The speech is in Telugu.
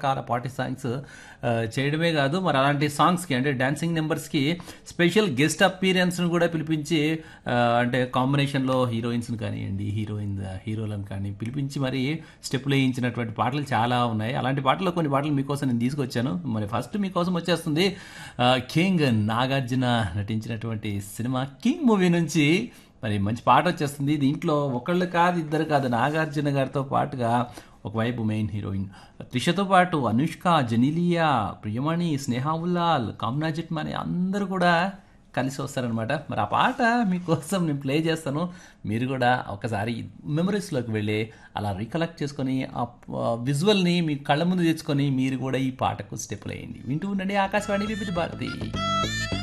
రకరకాల పార్టీ సాంగ్స్ ఆ, చేయడమే కాదు మరి అలాంటి సాంగ్స్కి అంటే డాన్సింగ్ నెంబర్స్కి స్పెషల్ గెస్ట్ అపీరియన్స్ను కూడా పిలిపించి ఆ, అంటే కాంబినేషన్లో హీరోయిన్స్ని కానివ్వండి హీరోయిన్ హీరోలను కానీ పిలిపించి మరి స్టెప్పులు వేయించినటువంటి పాటలు చాలా ఉన్నాయి అలాంటి పాటల్లో కొన్ని పాటలు మీకోసం నేను తీసుకొచ్చాను మరి ఫస్ట్ మీకోసం వచ్చేస్తుంది ఆ, కింగ్ నాగార్జున నటించినటువంటి సినిమా కింగ్ మూవీ నుంచి మరి మంచి పాట వచ్చేస్తుంది దీంట్లో ఒకళ్ళు కాదు ఇద్దరు కాదు నాగార్జున గారితో పాటుగా ఒకవైపు మెయిన్ హీరోయిన్ త్రిషతో పాటు అనుష్క జనీలియా ప్రియమణి స్నేహ ఉల్లాల్ కామ్నా జట్మాని అందరూ కూడా కలిసి వస్తారనమాట మరి ఆ పాట మీకోసం నేను ప్లే చేస్తాను మీరు కూడా ఒకసారి మెమరీస్లోకి వెళ్ళి అలా రికలెక్ట్ చేసుకొని ఆ విజువల్ని మీ కళ్ళ ముందు తెచ్చుకొని మీరు కూడా ఈ పాటకు స్టెప్ వేయండి వింటూ ఉండండి ఆకాశవాణి వివిధ భారతి